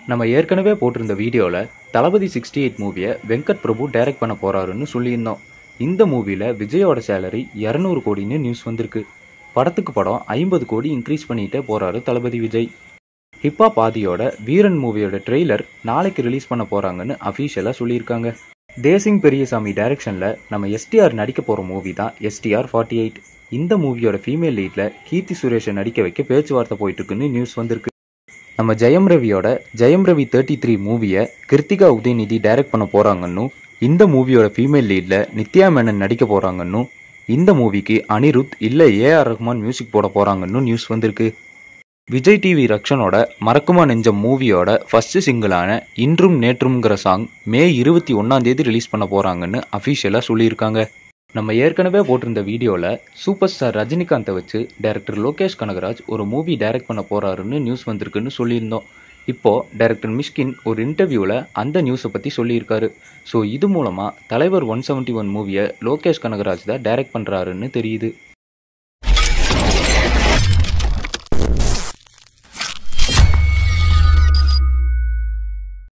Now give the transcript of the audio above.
நம்ம ஏற்கனவே போட்டிருந்த வீடியோவில் தளபதி சிக்ஸ்டி எயிட் மூவியை வெங்கட் பிரபு டைரக்ட் பண்ண போறாருன்னு சொல்லியிருந்தோம் இந்த மூவியில் விஜயோட சேலரி இரநூறு கோடின்னு நியூஸ் வந்திருக்கு படத்துக்கு படம் ஐம்பது கோடி இன்க்ரீஸ் பண்ணிட்டே போறாரு தளபதி விஜய் ஹிப்ஹாப் ஆதியோட வீரன் மூவியோட ட்ரெய்லர் நாளைக்கு ரிலீஸ் பண்ண போறாங்கன்னு அஃபீஷியலாக சொல்லியிருக்காங்க தேசிங் பெரியசாமி டைரக்ஷனில் நம்ம எஸ்டிஆர் நடிக்க போகிற மூவி தான் எஸ்டிஆர் ஃபார்ட்டி எயிட் இந்த மூவியோட ஃபீமேல் லீடில் கீர்த்தி சுரேஷை நடிக்க வைக்க பேச்சுவார்த்தை போயிட்டு இருக்குன்னு நியூஸ் வந்திருக்கு நம்ம ஜெயம் ரவியோட ஜெயம் ரவி தேர்ட்டி த்ரீ மூவியை கிருத்திகா உதயநிதி டைரக்ட் பண்ண போகிறாங்கன்னும் இந்த மூவியோட ஃபீமேல் லீடில் நித்யா மேனன் நடிக்க போகிறாங்கன்னும் இந்த மூவிக்கு அனிருத் இல்லை ஏஆர் ரஹ்மான் மியூசிக் போட போகிறாங்கன்னு நியூஸ் வந்திருக்கு விஜய் டிவி ரக்ஷனோட மறக்குமா நெஞ்சம் மூவியோட ஃபர்ஸ்ட் சிங்கிளான இன்றும் நேற்றும்ங்கிற சாங் மே இருபத்தி ஒன்றாம் தேதி ரிலீஸ் பண்ண போகிறாங்கன்னு அஃபீஷியலாக சொல்லியிருக்காங்க நம்ம ஏற்கனவே போட்டிருந்த வீடியோவில் சூப்பர் ஸ்டார் ரஜினிகாந்தை வச்சு டைரக்டர் லோகேஷ் கனகராஜ் ஒரு மூவி டைரக்ட் பண்ண போகிறாருன்னு நியூஸ் வந்திருக்குன்னு சொல்லியிருந்தோம் இப்போது டைரக்டர் மிஷ்கின் ஒரு இன்டர்வியூவில் அந்த நியூஸை பற்றி சொல்லியிருக்காரு ஸோ இது மூலமாக தலைவர் ஒன் செவன்ட்டி ஒன் மூவியை லோகேஷ் கனகராஜ் தான் டைரக்ட் பண்ணுறாருன்னு தெரியுது